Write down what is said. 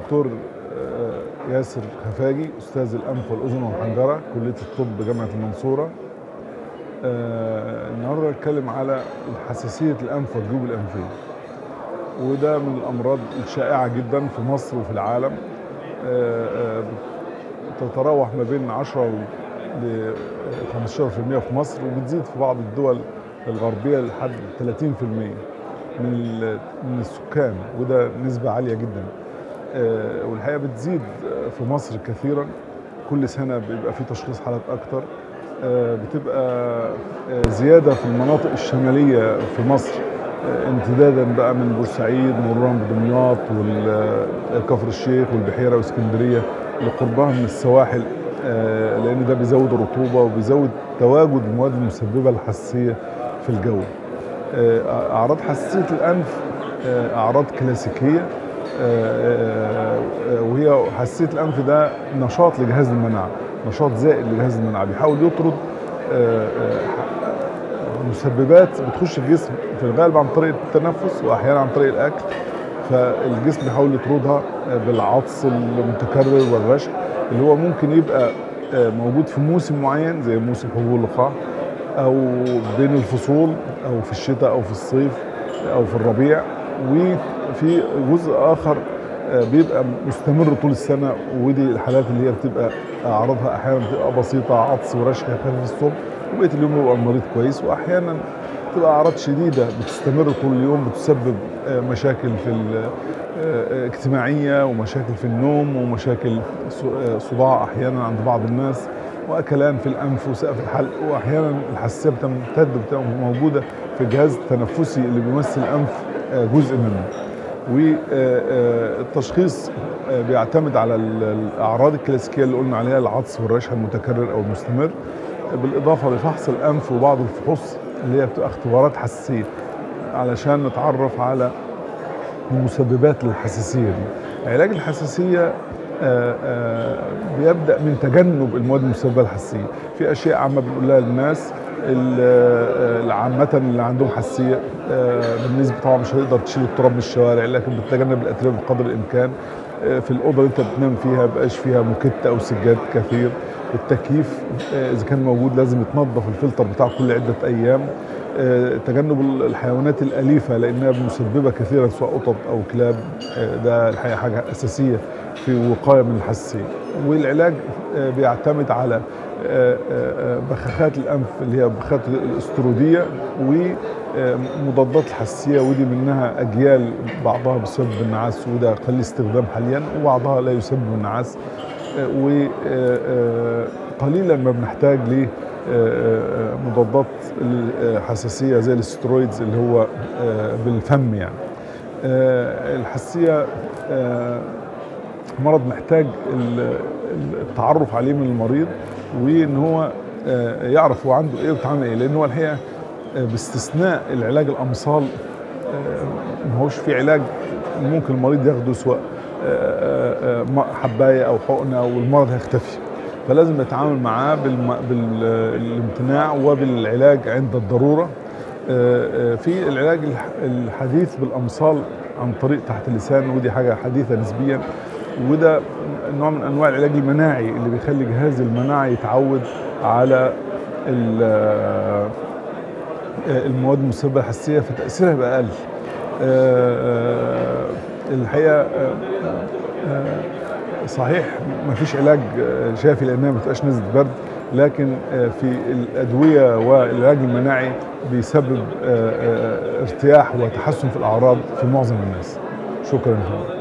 دكتور آه، ياسر خفاجي استاذ الانف والاذن والحنجره كليه الطب جامعه المنصوره آه، النهارده هنتكلم على حساسيه الانف والجيوب الانفيه وده من الامراض الشائعه جدا في مصر وفي العالم آه، آه، تتراوح ما بين 10 ل 15% في مصر وبتزيد في بعض الدول الغربيه لحد 30% من ال- من السكان وده نسبه عاليه جدا آه، والحقيقه بتزيد في مصر كثيرا كل سنه بيبقى في تشخيص حالات اكتر آه، بتبقى آه، زياده في المناطق الشماليه في مصر آه، امتدادا بقى من بورسعيد مرورا بدمياط وكفر الشيخ والبحيره واسكندريه لقربها من السواحل آه، لان ده بيزود الرطوبه وبيزود تواجد المواد المسببه للحساسيه في الجو آه، اعراض حساسيه الانف آه، اعراض كلاسيكيه آه، آه، وهي حساسيه الانف ده نشاط لجهاز المناعه نشاط زائد لجهاز المناعه بيحاول يطرد آه، آه، مسببات بتخش الجسم في الغالب عن طريق التنفس واحيانا عن طريق الاكل فالجسم بيحاول يطردها آه، بالعطس المتكرر والرشح اللي هو ممكن يبقى آه، موجود في موسم معين زي موسم حبوب اللقاح او بين الفصول او في الشتاء او في الصيف او في الربيع وفي جزء اخر آه، بيبقى مستمر طول السنه ودي الحالات اللي هي بتبقى اعراضها احيانا بتبقى بسيطه عطس ورشح خفيف الصبح وبقيه اليوم بيبقى المريض كويس واحيانا بتبقى اعراض شديده بتستمر طول اليوم بتسبب آه، مشاكل في ال- آه، اجتماعيه ومشاكل في النوم ومشاكل ص- آه، صداع احيانا عند بعض الناس واكلان في الانف وسقف الحلق واحيانا الحساسيه بتمتد وبتبقى موجوده في الجهاز التنفسي اللي بيمثل الانف آه، جزء منه والتشخيص بيعتمد على ال- الاعراض الكلاسيكيه اللي قلنا عليها العطس والرشح المتكرر او المستمر بالاضافه لفحص الانف وبعض الفحوص اللي هي بتبقى اختبارات حساسيه علشان نتعرف على المسببات للحساسيه دي علاج الحساسيه آه، آه، بيبدا من تجنب المواد المسببه للحساسيه في اشياء عامه بنقولها للناس ال- آه، عامه اللي عندهم حساسيه آه، بالنسبه طبعا مش هتقدر تشيل التراب من الشوارع لكن بتتجنب الاتربه بقدر الامكان آه، في الاوضه اللي انت بتنام فيها مبقاش فيها موكيت او سجاد كثير التكييف آه، اذا كان موجود لازم يتنظف الفلتر بتاعه كل عده ايام آه، تجنب الحيوانات الاليفه لانها مسببه كثيرا سواء قطط او كلاب آه، ده الحقيقه حاجه اساسيه في وقايه من الحساسيه والعلاج آه، بيعتمد على آه، آه، بخاخات الانف اللي هي بخاخات الاستروديه ومضادات الحساسيه ودي منها اجيال بعضها بسبب النعاس وده قليل استخدام حاليا وبعضها لا يسبب النعاس وقليلا ما بنحتاج ل آه، مضادات الحساسيه زي الاسترويدز اللي هو آه، بالفم يعني آه، الحساسيه آه، مرض محتاج ال- ال- التعرف عليه من المريض وان هو آه، يعرف هو عنده ايه ويتعامل ايه لان هو الحقيقه آه، باستثناء العلاج الامصال آه، ما هوش في علاج ممكن المريض ياخده سواء آه، آه، آه، حبايه او حقنه والمرض هيختفي فلازم نتعامل معاه بالم- بالامتناع وبالعلاج عند الضروره آه، آه، في العلاج الح- الحديث بالامصال عن طريق تحت اللسان ودي حاجه حديثه نسبيا وده نوع من انواع العلاج المناعي اللي بيخلي جهاز المناعه يتعود على ال- آه، المواد المسببه للحساسيه فتاثيرها يبقى اقل آه، آه، الحقيقه آه، آه، صحيح ما فيش علاج آه، شافي لانها ما بتبقاش نزله برد لكن آه، في الادويه والعلاج المناعي بيسبب آه، آه، ارتياح وتحسن في الاعراض في معظم الناس شكرا لكم